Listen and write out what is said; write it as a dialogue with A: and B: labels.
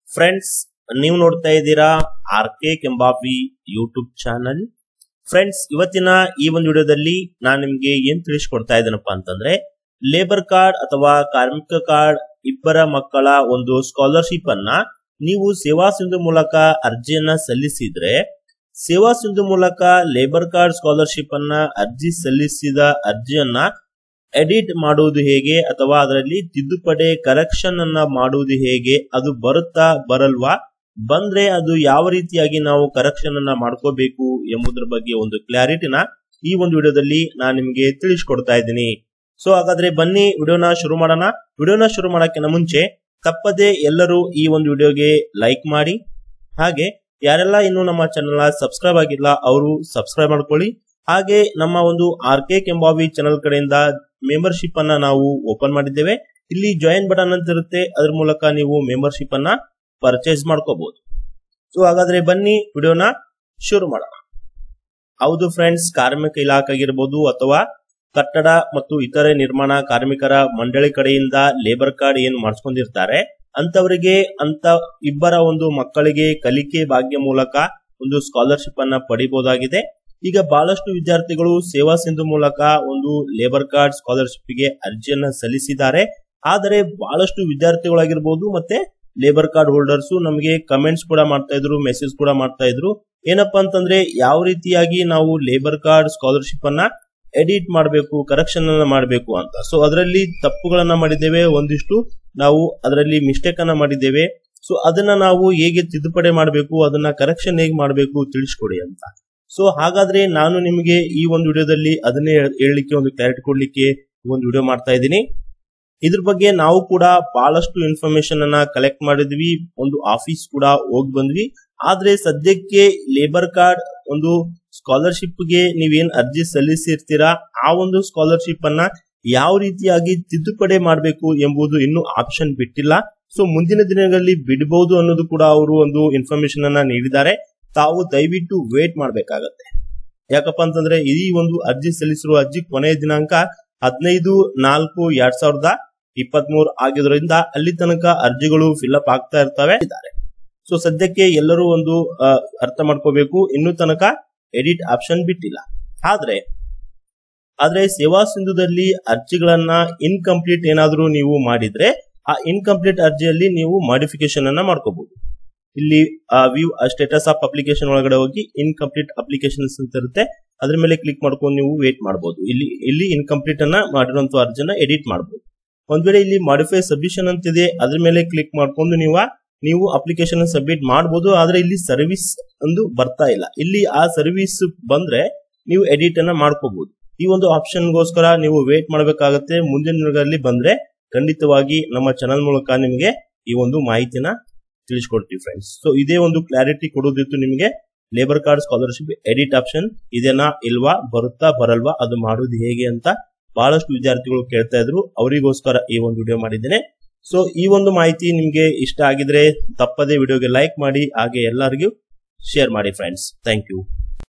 A: friends ನೀವು ನೋಡ್ತಾ ಇದ್ದೀರಾ R K Kembhavi YouTube channel friends ಇವತ್ತಿನ ಈ ಒಂದು ವಿಡಿಯೋದಲ್ಲಿ ನಾನು ನಿಮ್ಗೆ ಏನ್ ತಿಳಿಸ್ಕೊಡ್ತಾ ಇದ್ದೇನಪ್ಪ ಅಂತಂದ್ರೆ ಲೇಬರ್ ಕಾರ್ಡ್ ಅಥವಾ ಕಾರ್ಮಿಕ ಕಾರ್ಡ್ ಇಬ್ಬರ ಮಕ್ಕಳ ಒಂದು ಸ್ಕಾಲರ್ಶಿಪ್ ಅನ್ನ ನೀವು ಸೇವಾ ಸಿಂಧು ಮೂಲಕ ಅರ್ಜಿಯನ್ನ ಸಲ್ಲಿಸಿದ್ರೆ ಸೇವಾ ಸಿಂಧು ಮೂಲಕ ಲೇಬರ್ ಕಾರ್ಡ್ ಸ್ಕಾಲರ್ಶಿಪ್ ಅನ್ನ ಅರ್ಜಿ ಸಲ್ಲಿಸಿದ ಅರ್ಜಿಯನ್ನ ಎಡಿಟ್ ಮಾಡುವುದು ಹೇಗೆ ಅಥವಾ ಅದರಲ್ಲಿ ತಿದ್ದುಪಡಿ ಕರೆಕ್ಷನ್ ಅನ್ನ ಮಾಡುವುದು ಹೇಗೆ ಅದು ಬರುತ್ತಾ ಬರಲ್ವಾ ಬಂದ್ರೆ ಅದು ಯಾವ ರೀತಿಯಾಗಿ ನಾವು ಕರೆಕ್ಷನ್ ಅನ್ನ ಮಾಡ್ಕೋಬೇಕು ಎಂಬುದರ ಬಗ್ಗೆ ಒಂದು ಕ್ಲಾರಿಟಿನ ಈ ಒಂದು ವಿಡಿಯೋದಲ್ಲಿ ನಾನು ನಿಮಗೆ ತಿಳಿಸ್ಕೊಡ್ತಾ ಇದ್ದೀನಿ ಸೊ ಹಾಗಾದ್ರೆ ಬನ್ನಿ ವಿಡಿಯೋನ ಶುರು ಮಾಡೋಣ ವಿಡಿಯೋನ ಶುರು ಮಾಡೋಕ್ಕಿಂತ ಮುಂಚೆ ತಪ್ಪದೆ ಎಲ್ಲರೂ ಈ ಒಂದು ವಿಡಿಯೋಗೆ ಲೈಕ್ ಮಾಡಿ ಹಾಗೆ ಯಾರೆಲ್ಲ ಇನ್ನು ನಮ್ಮ ಚಾನೆಲ್ ಸಬ್ಸ್ಕ್ರೈಬ್ ಆಗಿಲ್ಲ ಅವರು ಸಬ್ಸ್ಕ್ರೈಬ್ ಮಾಡ್ಕೊಳ್ಳಿ ಹಾಗೆ ನಮ್ಮ ಒಂದು ಆರ್ ಕೆ ಕೆಂಬಾವಿ ಚಾನಲ್ ಕಡೆಯಿಂದ ಮೆಂಬರ್ಶಿಪ್ ಅನ್ನ ನಾವು ಓಪನ್ ಮಾಡಿದ್ದೇವೆ ಇಲ್ಲಿ ಜಾಯಿನ್ ಬಟನ್ ಅಂತ ಇರುತ್ತೆ ಅದ್ರ ಮೂಲಕ ನೀವು ಮೆಂಬರ್ಶಿಪ್ ಅನ್ನ ಪರ್ಚೇಸ್ ಮಾಡ್ಕೋಬಹುದು ಸೊ ಹಾಗಾದ್ರೆ ಬನ್ನಿ ವಿಡಿಯೋನ ಶುರು ಮಾಡೋಣ ಹೌದು ಫ್ರೆಂಡ್ಸ್ ಕಾರ್ಮಿಕ ಇಲಾಖೆ ಆಗಿರ್ಬೋದು ಅಥವಾ ಕಟ್ಟಡ ಮತ್ತು ಇತರೆ ನಿರ್ಮಾಣ ಕಾರ್ಮಿಕರ ಮಂಡಳಿ ಕಡೆಯಿಂದ ಲೇಬರ್ ಕಾರ್ಡ್ ಏನ್ ಮಾಡಿಸ್ಕೊಂಡಿರ್ತಾರೆ ಅಂತವರಿಗೆ ಅಂತ ಇಬ್ಬರ ಒಂದು ಮಕ್ಕಳಿಗೆ ಕಲಿಕೆ ಭಾಗ್ಯ ಮೂಲಕ ಒಂದು ಸ್ಕಾಲರ್ಶಿಪ್ ಅನ್ನ ಪಡಿಬಹುದಾಗಿದೆ ಈಗ ಬಹಳಷ್ಟು ವಿದ್ಯಾರ್ಥಿಗಳು ಸೇವಾ ಸಿಂಧು ಮೂಲಕ ಒಂದು ಲೇಬರ್ ಕಾರ್ಡ್ ಸ್ಕಾಲರ್ಶಿಪ್ ಗೆ ಅರ್ಜಿಯನ್ನ ಸಲ್ಲಿಸಿದ್ದಾರೆ ಆದರೆ ಬಹಳಷ್ಟು ವಿದ್ಯಾರ್ಥಿಗಳಾಗಿರ್ಬೋದು ಮತ್ತೆ ಲೇಬರ್ ಕಾರ್ಡ್ ಹೋಲ್ಡರ್ಸ್ ನಮಗೆ ಕಮೆಂಟ್ಸ್ ಕೂಡ ಮಾಡ್ತಾ ಇದ್ರು ಮೆಸೇಜ್ ಕೂಡ ಮಾಡ್ತಾ ಇದ್ರು ಏನಪ್ಪಾ ಅಂತಂದ್ರೆ ಯಾವ ರೀತಿಯಾಗಿ ನಾವು ಲೇಬರ್ ಕಾರ್ಡ್ ಸ್ಕಾಲರ್ಶಿಪ್ ಅನ್ನ ಎಡಿಟ್ ಮಾಡಬೇಕು ಕರೆಕ್ಷನ್ ಅನ್ನ ಮಾಡಬೇಕು ಅಂತ ಸೊ ಅದರಲ್ಲಿ ತಪ್ಪುಗಳನ್ನ ಮಾಡಿದ್ದೇವೆ ಒಂದಿಷ್ಟು ನಾವು ಅದರಲ್ಲಿ ಮಿಸ್ಟೇಕ್ ಅನ್ನ ಮಾಡಿದ್ದೇವೆ ಸೊ ಅದನ್ನ ನಾವು ಹೇಗೆ ತಿದ್ದುಪಡಿ ಮಾಡಬೇಕು ಅದನ್ನ ಕರೆಕ್ಷನ್ ಹೇಗೆ ಮಾಡಬೇಕು ತಿಳಿಸ್ಕೊಡಿ ಅಂತ ಸೊ ಹಾಗಾದ್ರೆ ನಾನು ನಿಮಗೆ ಈ ಒಂದು ವಿಡಿಯೋದಲ್ಲಿ ಅದನ್ನೇ ಹೇಳಲಿಕ್ಕೆ ಒಂದು ಕ್ಲಾರಿಟಿ ಕೊಡ್ಲಿಕ್ಕೆ ಒಂದು ವಿಡಿಯೋ ಮಾಡ್ತಾ ಇದ್ದೀನಿ ಇದ್ರ ಬಗ್ಗೆ ನಾವು ಕೂಡ ಬಹಳಷ್ಟು ಇನ್ಫಾರ್ಮೇಶನ್ ಅನ್ನ ಕಲೆಕ್ಟ್ ಮಾಡಿದ್ವಿ ಒಂದು ಆಫೀಸ್ ಕೂಡ ಹೋಗಿ ಬಂದ್ವಿ ಆದ್ರೆ ಸದ್ಯಕ್ಕೆ ಲೇಬರ್ ಕಾರ್ಡ್ ಒಂದು ಸ್ಕಾಲರ್ಶಿಪ್ ಗೆ ನೀವೇನ್ ಅರ್ಜಿ ಸಲ್ಲಿಸಿರ್ತೀರಾ ಆ ಒಂದು ಸ್ಕಾಲರ್ಶಿಪ್ ಅನ್ನ ಯಾವ ರೀತಿಯಾಗಿ ತಿದ್ದುಪಡಿ ಮಾಡಬೇಕು ಎಂಬುದು ಇನ್ನೂ ಆಪ್ಷನ್ ಬಿಟ್ಟಿಲ್ಲ ಸೊ ಮುಂದಿನ ದಿನಗಳಲ್ಲಿ ಬಿಡಬಹುದು ಅನ್ನೋದು ಕೂಡ ಅವರು ಒಂದು ಇನ್ಫಾರ್ಮೇಶನ್ ಅನ್ನ ನೀಡಿದ್ದಾರೆ ತಾವು ದಯವಿಟ್ಟು ವೇಟ್ ಮಾಡಬೇಕಾಗತ್ತೆ ಯಾಕಪ್ಪ ಅಂತಂದ್ರೆ ಈ ಒಂದು ಅರ್ಜಿ ಸಲ್ಲಿಸಿರುವ ಅರ್ಜಿ ಕೊನೆಯ ದಿನಾಂಕ ಹದಿನೈದು ನಾಲ್ಕು ಎರಡ್ ಸಾವಿರದ ಇಪ್ಪತ್ತ್ ಮೂರು ಆಗಿರೋದ್ರಿಂದ ಅಲ್ಲಿ ತನಕ ಅರ್ಜಿಗಳು ಫಿಲ್ಅಪ್ ಆಗ್ತಾ ಇರ್ತವೆ ಇದ್ದಾರೆ ಸೊ ಸದ್ಯಕ್ಕೆ ಎಲ್ಲರೂ ಒಂದು ಅರ್ಥ ಮಾಡ್ಕೋಬೇಕು ಇನ್ನೂ ತನಕ ಎಡಿಟ್ ಆಪ್ಷನ್ ಬಿಟ್ಟಿಲ್ಲ ಆದ್ರೆ ಆದ್ರೆ ಸೇವಾ ಸಿಂಧುದಲ್ಲಿ ಅರ್ಜಿಗಳನ್ನ ಇನ್ಕಂಪ್ಲೀಟ್ ಏನಾದರೂ ನೀವು ಮಾಡಿದ್ರೆ ಆ ಇನ್ಕಂಪ್ಲೀಟ್ ಅರ್ಜಿಯಲ್ಲಿ ನೀವು ಮಾಡಿಫಿಕೇಶನ್ ಅನ್ನ ಮಾಡ್ಕೋಬಹುದು ಇಲ್ಲಿ ವ್ಯೂ ಸ್ಟೇಟಸ್ ಆಫ್ ಅಪ್ಲಿಕೇಶನ್ ಒಳಗಡೆ ಹೋಗಿ ಇನ್ಕಂಪ್ಲೀಟ್ ಅಪ್ಲಿಕೇಶನ್ಸ್ ಅಂತ ಇರುತ್ತೆ ಅದ್ರ ಮೇಲೆ ಕ್ಲಿಕ್ ಮಾಡ್ಕೊಂಡು ನೀವು ವೇಟ್ ಮಾಡಬಹುದು ಇಲ್ಲಿ ಇಲ್ಲಿ ಇನ್ಕಂಪ್ಲೀಟ್ ಅನ್ನ ಮಾಡಿರುವಂತ ಅರ್ಜಿನ ಎಡಿಟ್ ಮಾಡಬಹುದು ಒಂದ್ ವೇಳೆ ಇಲ್ಲಿ ಮಾಡಿಫೈ ಸಬ್ಮಿಷನ್ ಅಂತಿದೆ ಅದ್ರ ಮೇಲೆ ಕ್ಲಿಕ್ ಮಾಡ್ಕೊಂಡು ನೀವು ನೀವು ಅಪ್ಲಿಕೇಶನ್ ಸಬ್ಮಿಟ್ ಮಾಡಬಹುದು ಆದ್ರೆ ಇಲ್ಲಿ ಸರ್ವಿಸ್ ಒಂದು ಬರ್ತಾ ಇಲ್ಲ ಇಲ್ಲಿ ಆ ಸರ್ವಿಸ್ ಬಂದ್ರೆ ನೀವು ಎಡಿಟ್ ಅನ್ನ ಮಾಡ್ಕೋಬಹುದು ಈ ಒಂದು ಆಪ್ಷನ್ಗೋಸ್ಕರ ನೀವು ವೇಟ್ ಮಾಡಬೇಕಾಗತ್ತೆ ಮುಂದಿನ ದಿನಗಳಲ್ಲಿ ಬಂದ್ರೆ ಖಂಡಿತವಾಗಿ ನಮ್ಮ ಚಾನಲ್ ಮೂಲಕ ನಿಮಗೆ ಈ ಒಂದು ಮಾಹಿತಿನ ತಿಳಿಸ್ಕೊಡ್ತೀವಿ ಫ್ರೆಂಡ್ಸ್ ಸೊ ಇದೇ ಒಂದು ಕ್ಲಾರಿಟಿ ಕೊಡೋದಿತ್ತು ನಿಮಗೆ labour card scholarship edit option ಇದೆನಾ ಇಲ್ವಾ ಬರುತ್ತಾ ಬರಲ್ವಾ ಅದು ಮಾಡೋದು ಹೇಗೆ ಅಂತ ಬಹಳಷ್ಟು ವಿದ್ಯಾರ್ಥಿಗಳು ಕೇಳ್ತಾ ಇದ್ರು ಅವರಿಗೋಸ್ಕರ ಈ ಒಂದು ವಿಡಿಯೋ ಮಾಡಿದ್ದೇನೆ ಸೊ ಈ ಒಂದು ಮಾಹಿತಿ ನಿಮಗೆ ಇಷ್ಟ ಆಗಿದ್ರೆ ತಪ್ಪದೇ ವಿಡಿಯೋಗೆ ಲೈಕ್ ಮಾಡಿ ಹಾಗೆ ಎಲ್ಲರಿಗೂ ಶೇರ್ ಮಾಡಿ ಫ್ರೆಂಡ್ಸ್ ಥ್ಯಾಂಕ್ ಯು